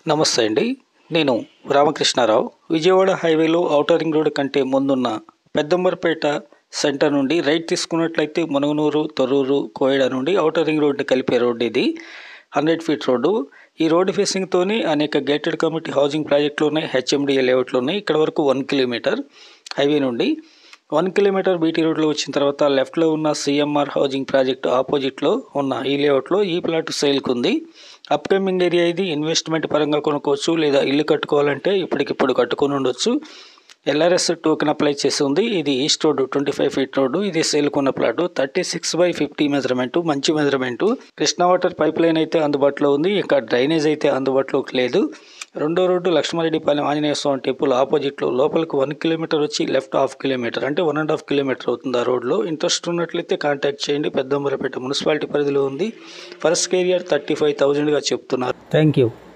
నమస్తే అండి నేను రామకృష్ణారావు విజయవాడ హైవేలో ఔటర్ రింగ్ రోడ్ కంటే ముందున్న పెద్దంబర్పేట సెంటర్ నుండి రైట్ తీసుకున్నట్లయితే మునగనూరు తొర్రూరు కోయడ నుండి ఔటర్ రింగ్ రోడ్ని కలిపే రోడ్డు ఇది హండ్రెడ్ ఫీట్ రోడ్డు ఈ రోడ్డు ఫేసింగ్తోని అనేక గేటెడ్ కమ్యూనిటీ హౌసింగ్ ప్రాజెక్టులు ఉన్నాయి హెచ్ఎండిఏ లేఅవుట్లు ఉన్నాయి ఇక్కడ వరకు వన్ కిలోమీటర్ హైవే నుండి వన్ కిలోమీటర్ బీటీ రోడ్లో వచ్చిన తర్వాత లెఫ్ట్లో ఉన్న సిఎంఆర్ హౌసింగ్ ప్రాజెక్ట్ ఆపోజిట్లో ఉన్న ఈ లేఅవుట్లో ఈ ప్లాట్ సేల్కి ఉంది అప్కమింగ్ ఏరియా ఇది ఇన్వెస్ట్మెంట్ పరంగా కొనుక్కోవచ్చు లేదా ఇల్లు కట్టుకోవాలంటే ఇప్పటికిప్పుడు కట్టుకొని ఉండొచ్చు ఎల్ఆర్ఎస్ టోకెన్ అప్లై చేసి ఉంది ఇది east road twenty five feet road ఇది సేల్కున్న plot thirty six by fifty measurement మంచి measurement Krishna water pipeline అయితే అందుబాటులో ఉంది ఇంకా డ్రైనేజ్ అయితే అందుబాటులోకి లేదు రెండో రోడ్డు లక్ష్మారెడ్డిపాలెం ఆంజనేయ స్వామి టెంపుల్ ఆపోజిట్లో లోపలికి వన్ కిలోమీటర్ వచ్చి లెఫ్ట్ హాఫ్ కిలోమీటర్ అంటే వన్ అండ్ హాఫ్ కిలోమీటర్ అవుతుంది ఆ రోడ్లో ఇంట్రెస్ట్ ఉన్నట్లయితే కాంటాక్ట్ చేయండి పెద్దంబరపేట మున్సిపాలిటీ పరిధిలో ఉంది ఫస్ట్ ఏరియా థర్టీ ఫైవ్ థౌజండ్గా చెప్తున్నారు థ్యాంక్ యూ